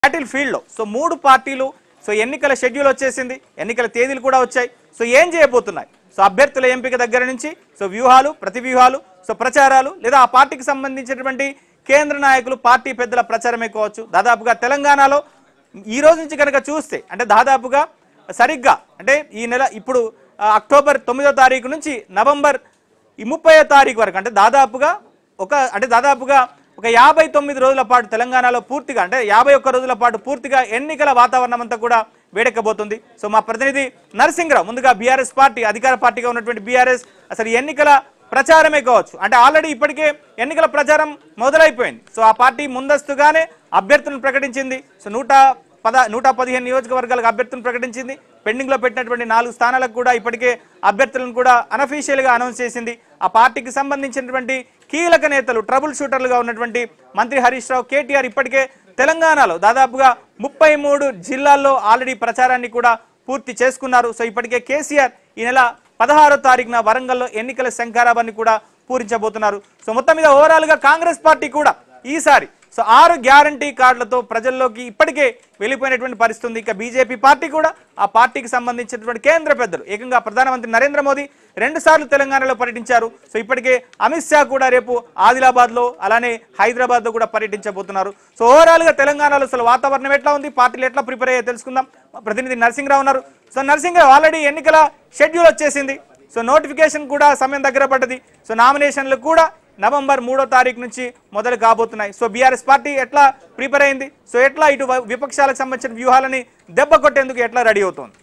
battle ఫీల్డ్లో so మూడు పార్టీలు సో ఎన్నికల షెడ్యూల్ వచ్చేసింది ఎన్నికల తేదీలు కూడా వచ్చాయి సో ఏం చేయబోతున్నాయి సో అభ్యర్థుల ఎంపిక దగ్గర నుంచి సో వ్యూహాలు ప్రతి వ్యూహాలు సో ప్రచారాలు లేదా ఆ పార్టీకి సంబంధించినటువంటి కేంద్ర నాయకులు పార్టీ పెద్దల ప్రచారమే కావచ్చు దాదాపుగా తెలంగాణలో ఈ రోజు నుంచి కనుక చూస్తే అంటే దాదాపుగా సరిగ్గా అంటే ఈ నెల ఇప్పుడు ఆ, అక్టోబర్ తొమ్మిదో తారీఖు నుంచి నవంబర్ ఈ ముప్పయో తారీఖు వరకు అంటే దాదాపుగా ఒక అంటే దాదాపుగా ఒక యాభై తొమ్మిది రోజుల పాటు తెలంగాణలో పూర్తిగా అంటే యాభై ఒక్క రోజుల పాటు పూర్తిగా ఎన్నికల వాతావరణం అంతా కూడా వేడెక్కబోతుంది సో మా ప్రతినిధి నరసింహరావు ముందుగా బీఆర్ఎస్ పార్టీ అధికార పార్టీగా ఉన్నటువంటి బీఆర్ఎస్ అసలు ఈ ఎన్నికల ప్రచారమే కావచ్చు అంటే ఆల్రెడీ ఇప్పటికే ఎన్నికల ప్రచారం మొదలైపోయింది సో ఆ పార్టీ ముందస్తుగానే అభ్యర్థులను ప్రకటించింది సో నూట పద నూట పదిహేను నియోజకవర్గాలకు అభ్యర్థులను ప్రకటించింది పెండింగ్ లో పెట్టినటువంటి నాలుగు స్థానాలకు కూడా ఇప్పటికే అభ్యర్థులను కూడా అనఫీషియల్ గా అనౌన్స్ చేసింది ఆ పార్టీకి సంబంధించినటువంటి కీలక నేతలు ట్రబుల్ షూటర్లుగా ఉన్నటువంటి మంత్రి హరీష్ రావు కేటీఆర్ ఇప్పటికే తెలంగాణలో దాదాపుగా ముప్పై మూడు జిల్లాల్లో ఆల్రెడీ ప్రచారాన్ని కూడా పూర్తి చేసుకున్నారు సో ఇప్పటికే కేసీఆర్ ఈ నెల పదహారో తారీఖున వరంగల్లో ఎన్నికల శంఖారావాన్ని కూడా పూరించబోతున్నారు సో మొత్తం మీద ఓవరాల్ గా కాంగ్రెస్ పార్టీ కూడా ఈసారి సో ఆరు గ్యారంటీ కార్డులతో ప్రజల్లోకి ఇప్పటికే వెళ్ళిపోయినటువంటి పరిస్థితి ఉంది ఇక బీజేపీ పార్టీ కూడా ఆ పార్టీకి సంబంధించినటువంటి కేంద్ర పెద్దలు ఏకంగా ప్రధానమంత్రి నరేంద్ర మోదీ రెండు సార్లు తెలంగాణలో పర్యటించారు సో ఇప్పటికే అమిత్ షా కూడా రేపు ఆదిలాబాద్ లో అలానే హైదరాబాద్ లో కూడా పర్యటించబోతున్నారు సో ఓవరాల్ గా తెలంగాణలో అసలు వాతావరణం ఎట్లా ఉంది పార్టీలు ఎట్లా ప్రిపేర్ అయ్యో తెలుసుకుందాం మా ప్రతినిధి నరసింహరావు ఉన్నారు సో నరసింహరావు ఆల్రెడీ ఎన్నికల షెడ్యూల్ వచ్చేసింది సో నోటిఫికేషన్ కూడా సమయం దగ్గర పడ్డది సో నామినేషన్లు కూడా నవంబర్ మూడో తారీఖు నుంచి మొదలు కాబోతున్నాయి సో బీఆర్ఎస్ పార్టీ ఎట్లా ప్రిపేర్ అయింది సో ఎట్లా ఇటు వ- విపక్షాలకు సంబంధించిన వ్యూహాలని దెబ్బ కొట్టేందుకు ఎట్లా రెడీ అవుతుంది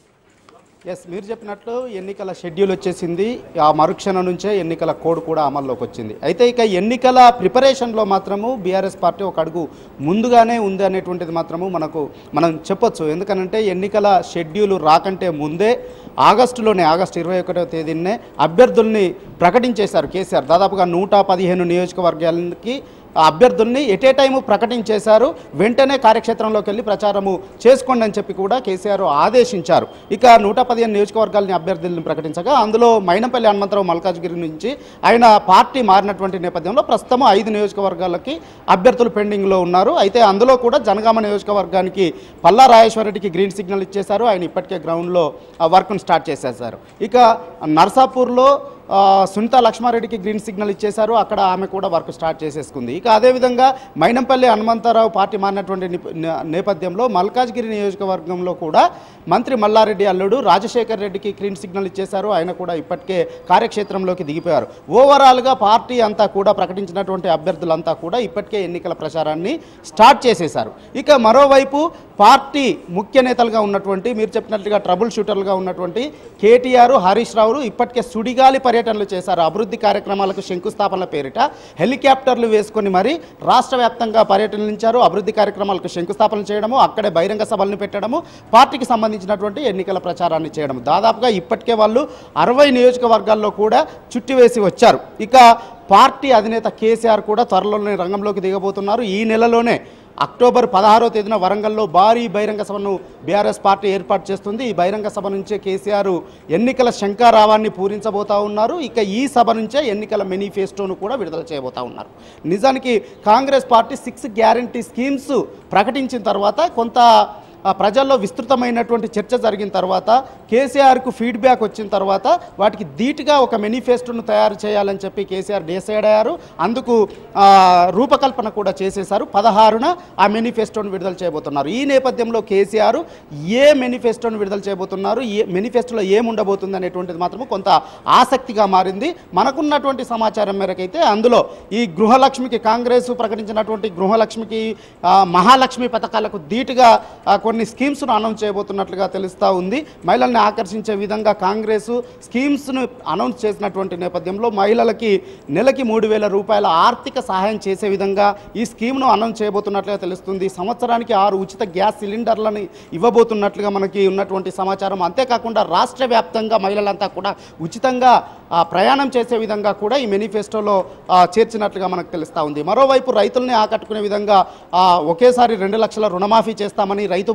ఎస్ మీరు చెప్పినట్లు ఎన్నికల షెడ్యూల్ వచ్చేసింది ఆ మరుక్షణం నుంచే ఎన్నికల కోడ్ కూడా అమల్లోకి వచ్చింది అయితే ఇక ఎన్నికల ప్రిపరేషన్లో మాత్రము బీఆర్ఎస్ పార్టీ ఒక అడుగు ముందుగానే ఉంది అనేటువంటిది మాత్రము మనకు మనం చెప్పొచ్చు ఎందుకనంటే ఎన్నికల షెడ్యూల్ రాకంటే ముందే ఆగస్టులోనే ఆగస్టు ఇరవై ఒకటో తేదీనే అభ్యర్థుల్ని ప్రకటించేశారు కేసీఆర్ దాదాపుగా నూట పదిహేను నియోజకవర్గాలకి ఆ అభ్యర్థుల్ని ఎటే టైము ప్రకటించేశారు వెంటనే కార్యక్షేత్రంలోకి వెళ్ళి ప్రచారము చేసుకోండి అని చెప్పి కూడా కేసీఆర్ ఆదేశించారు ఇక నూట పదిహేను నియోజకవర్గాలని అభ్యర్థులను ప్రకటించగా అందులో మైనంపల్లి హనుమంతరావు మల్కాజ్గిరి నుంచి ఆయన పార్టీ మారినటువంటి నేపథ్యంలో ప్రస్తుతం ఐదు నియోజకవర్గాలకి అభ్యర్థులు పెండింగ్లో ఉన్నారు అయితే అందులో కూడా జనగామ నియోజకవర్గానికి పల్లా రాజేశ్వరరెడ్డికి గ్రీన్ సిగ్నల్ ఇచ్చేశారు ఆయన ఇప్పటికే గ్రౌండ్లో వర్క్ను స్టార్ట్ చేసేశారు ఇక నర్సాపూర్లో ఆ, సునీత లక్ష్మారెడ్డికి గ్రీన్ సిగ్నల్ ఇచ్చేశారు అక్కడ ఆమె కూడా వర్క్ స్టార్ట్ చేసేసుకుంది ఇక అదేవిధంగా మైనంపల్లి హనుమంతరావు పార్టీ మారినటువంటి నిప- నే- నేపథ్యంలో మల్కాజ్గిరి నియోజకవర్గంలో కూడా మంత్రి మల్లారెడ్డి అల్లుడు రాజశేఖర్ రెడ్డికి గ్రీన్ సిగ్నల్ ఇచ్చేశారు ఆయన కూడా ఇప్పటికే కార్యక్షేత్రంలోకి దిగిపోయారు ఓవరాల్గా పార్టీ అంతా కూడా ప్రకటించినటువంటి అభ్యర్థులంతా కూడా ఇప్పటికే ఎన్నికల ప్రచారాన్ని స్టార్ట్ చేసేశారు ఇక మరోవైపు పార్టీ ముఖ్య నేతలుగా ఉన్నటువంటి మీరు చెప్పినట్లుగా ట్రబుల్ షూటర్లుగా ఉన్నటువంటి కేటీఆర్ హరీష్ రావులు ఇప్పటికే సుడిగాలి పర్యటనలు చేశారు అభివృద్ధి కార్యక్రమాలకు శంకుస్థాపనల పేరిట హెలికాప్టర్లు వేసుకొని మరి రాష్ట్ర వ్యాప్తంగా పర్యటనలించారు అభివృద్ధి కార్యక్రమాలకు శంకుస్థాపన చేయడము అక్కడే బహిరంగ సభలను పెట్టడము పార్టీకి సంబంధించినటువంటి ఎన్నికల ప్రచారాన్ని చేయడం దాదాపుగా ఇప్పటికే వాళ్ళు అరవై నియోజకవర్గాల్లో కూడా చుట్టివేసి వచ్చారు ఇక పార్టీ అధినేత కేసీఆర్ కూడా త్వరలోనే రంగంలోకి దిగబోతున్నారు ఈ నెలలోనే అక్టోబర్ పదహారో తేదీన వరంగల్లో భారీ బహిరంగ సభను బీఆర్ఎస్ పార్టీ ఏర్పాటు చేస్తుంది ఈ బహిరంగ సభ నుంచే కేసీఆర్ ఎన్నికల శంకారావాన్ని పూరించబోతా ఉన్నారు ఇక ఈ సభ నుంచే ఎన్నికల మేనిఫెస్టోను కూడా విడుదల చేయబోతా ఉన్నారు నిజానికి Congress party six guarantee schemes ప్రకటించిన తర్వాత కొంత ఆ ప్రజల్లో విస్తృతమైనటువంటి చర్చ జరిగిన తర్వాత కేసీఆర్కు ఫీడ్బ్యాక్ వచ్చిన తర్వాత వాటికి ధీటుగా ఒక మేనిఫెస్టోను తయారు చేయాలని చెప్పి కేసీఆర్ డిసైడ్ అయ్యారు అందుకు ఆ, రూపకల్పన కూడా చేసేశారు పదహారున ఆ మేనిఫెస్టోను విడుదల చేయబోతున్నారు ఈ నేపథ్యంలో కేసీఆర్ ఏ మేనిఫెస్టోను విడుదల చేయబోతున్నారు ఏ మేనిఫెస్టోలో ఏముండబోతుంది అనేటువంటిది మాత్రం కొంత ఆసక్తిగా మారింది మనకున్నటువంటి సమాచారం మేరకైతే అందులో ఈ గృహలక్ష్మికి కాంగ్రెస్ ప్రకటించినటువంటి గృహలక్ష్మికి ఆ, మహాలక్ష్మి పథకాలకు ధీటుగా ఆ, కొన్ని స్కీమ్స్ను అనౌన్స్ చేయబోతున్నట్లుగా తెలుస్తూ ఉంది మహిళల్ని ఆకర్షించే విధంగా కాంగ్రెస్ స్కీమ్స్ను అనౌన్స్ చేసినటువంటి నేపథ్యంలో మహిళలకి నెలకి మూడు వేల రూపాయల ఆర్థిక సహాయం చేసే విధంగా ఈ స్కీమ్ను అనౌన్స్ చేయబోతున్నట్లుగా తెలుస్తుంది సంవత్సరానికి ఆరు ఉచిత గ్యాస్ సిలిండర్లని ఇవ్వబోతున్నట్లుగా మనకి ఉన్నటువంటి సమాచారం అంతేకాకుండా రాష్ట్ర వ్యాప్తంగా మహిళలంతా కూడా ఉచితంగా ఆ, ప్రయాణం చేసే విధంగా కూడా ఈ మేనిఫెస్టోలో ఆ, చేర్చినట్లుగా మనకు తెలుస్తూ ఉంది మరోవైపు రైతుల్ని ఆకట్టుకునే విధంగా ఆ, ఒకేసారి రెండు లక్షల రుణమాఫీ చేస్తామని రైతు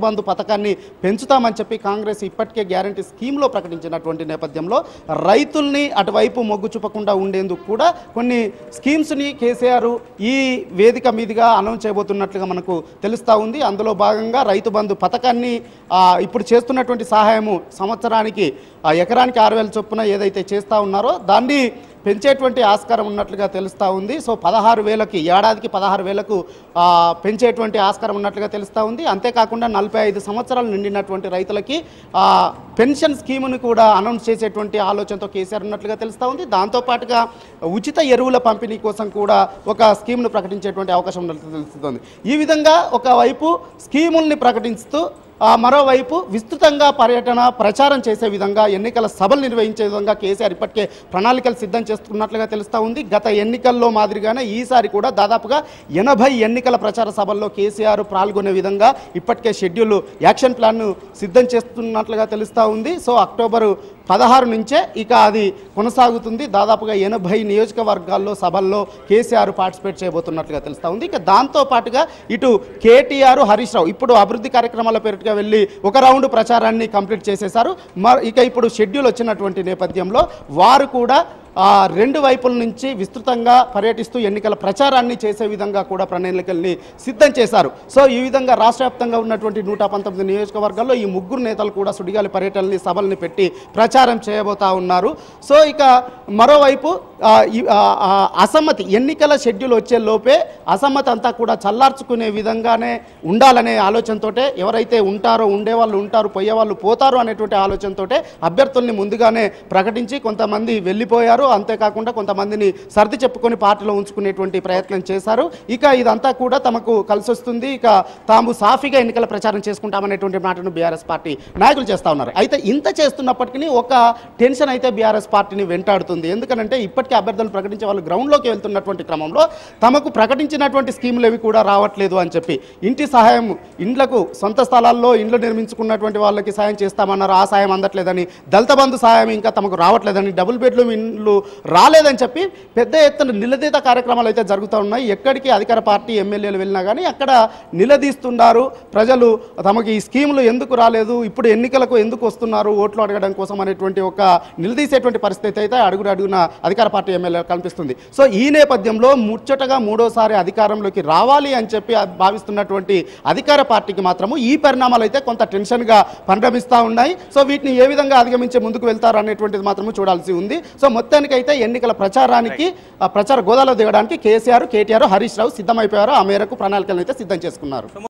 బంధు పథకాన్ని పెంచుతామని చెప్పి కాంగ్రెస్ ఇప్పటికే గ్యారంటీ స్కీమ్లో ప్రకటించినటువంటి నేపథ్యంలో రైతుల్ని అటువైపు మొగ్గు చూపకుండా ఉండేందుకు కూడా కొన్ని స్కీమ్స్ని కేసీఆర్ ఈ వేదిక మీదుగా అనౌన్స్ చేయబోతున్నట్లుగా మనకు తెలుస్తూ ఉంది అందులో భాగంగా రైతు బంధు పథకాన్ని ఆ, ఇప్పుడు చేస్తున్నటువంటి సహాయము సంవత్సరానికి ఆ, ఎకరానికి ఆరు వేల చొప్పున ఏదైతే చేస్తూ ఉన్నారో దాన్ని పెంచేటువంటి ఆస్కారం ఉన్నట్లుగా తెలుస్తూ ఉంది సో పదహారు వేలకి ఏడాదికి పదహారు వేలకు ఆ, పెంచేటువంటి ఆస్కారం ఉన్నట్లుగా తెలుస్తూ ఉంది అంతేకాకుండా నలభై ఐదు సంవత్సరాలు నిండినటువంటి రైతులకి ఆ, పెన్షన్ స్కీమును కూడా అనౌన్స్ చేసేటువంటి ఆలోచనతో కేసీఆర్ ఉన్నట్లుగా తెలుస్తూ ఉంది దాంతోపాటుగా ఉచిత ఎరువుల పంపిణీ కోసం కూడా ఒక స్కీమ్ను ప్రకటించేటువంటి అవకాశం ఉన్నట్లు తెలుస్తుంది ఈ విధంగా ఒకవైపు స్కీముల్ని ప్రకటిస్తూ ఆ, మరోవైపు విస్తృతంగా పర్యటన ప్రచారం చేసే విధంగా ఎన్నికల సభలు నిర్వహించే విధంగా కేసీఆర్ ఇప్పటికే ప్రణాళికలు సిద్ధం చేస్తున్నట్లుగా తెలుస్తూ ఉంది గత ఎన్నికల్లో మాదిరిగానే ఈసారి కూడా దాదాపుగా ఎనభై ఎన్నికల ప్రచార సభల్లో కేసీఆర్ పాల్గొనే విధంగా ఇప్పటికే షెడ్యూల్ యాక్షన్ ప్లాన్ను సిద్ధం చేస్తున్నట్లుగా తెలుస్తూ ఉంది సో అక్టోబరు పదహారు నుంచే ఇక అది కొనసాగుతుంది దాదాపుగా ఎనభై నియోజకవర్గాల్లో సభల్లో కేసీఆర్ పార్టిసిపేట్ చేయబోతున్నట్లుగా తెలుస్తూ ఉంది ఇక దాంతో పాటుగా ఇటు కేటీఆర్ హరీష్ రావు ఇప్పుడు అభివృద్ధి కార్యక్రమాల పేరుగా వెళ్ళి ఒక రౌండ్ ప్రచారాన్ని కంప్లీట్ చేసేశారు మరి ఇక ఇప్పుడు షెడ్యూల్ వచ్చినటువంటి నేపథ్యంలో వారు కూడా ఆ, రెండు వైపుల నుంచి విస్తృతంగా పర్యటిస్తూ ఎన్నికల ప్రచారాన్ని చేసే విధంగా కూడా ప్రణాళికల్ని సిద్ధం చేశారు సో ఈ విధంగా రాష్ట్ర వ్యాప్తంగా ఉన్నటువంటి నూట పంతొమ్మిది నియోజకవర్గాల్లో ఈ ముగ్గురు నేతలు కూడా సుడిగాలి పర్యటనని సభల్ని పెట్టి ప్రచారం చేయబోతా ఉన్నారు సో ఇక మరోవైపు ఆ, ఈ- ఆ, ఆ, అసమ్మతి ఎన్నికల షెడ్యూల్ వచ్చే లోపే అసమ్మతి అంతా కూడా చల్లార్చుకునే విధంగానే ఉండాలనే ఆలోచనతోటే ఎవరైతే ఉంటారో ఉండేవాళ్ళు ఉంటారు పోయేవాళ్ళు పోతారు అనేటువంటి ఆలోచనతోటే అభ్యర్థుల్ని ముందుగానే ప్రకటించి కొంతమంది వెళ్ళిపోయారు అంతేకాకుండా కొంతమందిని సర్ది చెప్పుకొని పార్టీలో ఉంచుకునేటువంటి ప్రయత్నం చేశారు ఇక ఇదంతా కూడా తమకు కలిసి వస్తుంది ఇక తాము సాఫీగా ఎన్నికల ప్రచారం చేసుకుంటామనేటువంటి మాటను బీఆర్ఎస్ పార్టీ నాయకులు చేస్తా ఉన్నారు అయితే ఇంత చేస్తున్నప్పటికీ ఒక టెన్షన్ అయితే బీఆర్ఎస్ పార్టీని వెంటాడుతుంది ఎందుకనంటే ఇప్పటికే అభ్యర్థులు ప్రకటించే వాళ్ళు గ్రౌండ్లోకి వెళ్తున్నటువంటి క్రమంలో తమకు ప్రకటించినటువంటి స్కీములు ఏవి కూడా రావట్లేదు అని చెప్పి ఇంటి సహాయం ఇండ్లకు సొంత స్థలాల్లో ఇండ్లు నిర్మించుకున్నటువంటి వాళ్ళకి సాయం చేస్తామన్నారు ఆ సాయం అందట్లేదని దళిత బంధు సాయం ఇంకా తమకు రావట్లేదని డబుల్ బెడ్రూమ్ ఇండ్లు రాలేదని చెప్పి పెద్ద ఎత్తున నిలదీత కార్యక్రమాలు అయితే జరుగుతూ ఉన్నాయి ఎక్కడికి అధికార పార్టీ ఎమ్మెల్యేలు వెళ్ళినా కానీ అక్కడ నిలదీస్తున్నారు ప్రజలు తమకి ఈ స్కీములు ఎందుకు రాలేదు ఇప్పుడు ఎన్నికలకు ఎందుకు వస్తున్నారు ఓట్లు అడగడం కోసం అనేటువంటి ఒక నిలదీసేటువంటి పరిస్థితి అయితే అడుగుడు అడుగున అధికార పార్టీ ఎమ్మెల్యే కనిపిస్తుంది సో ఈ నేపథ్యంలో ముచ్చటగా మూడోసారి అధికారంలోకి రావాలి అని చెప్పి భావిస్తున్నటువంటి అధికార పార్టీకి మాత్రము ఈ పరిణామాలు అయితే కొంత టెన్షన్గా పరిణమిస్తూ ఉన్నాయి సో వీటిని ఏ విధంగా అధిగమించే ముందుకు వెళ్తారు అనేటువంటిది మాత్రము చూడాల్సి ఉంది సో మొత్తానికైతే ఎన్నికల ప్రచారానికి ఆ ప్రచార గోదాలో దిగడానికి కేసీఆర్ కేటీఆర్ హరీష్ రావు సిద్ధమైపోయారు ఆ మేరకు ప్రణాళికలను అయితే సిద్ధం చేసుకున్నారు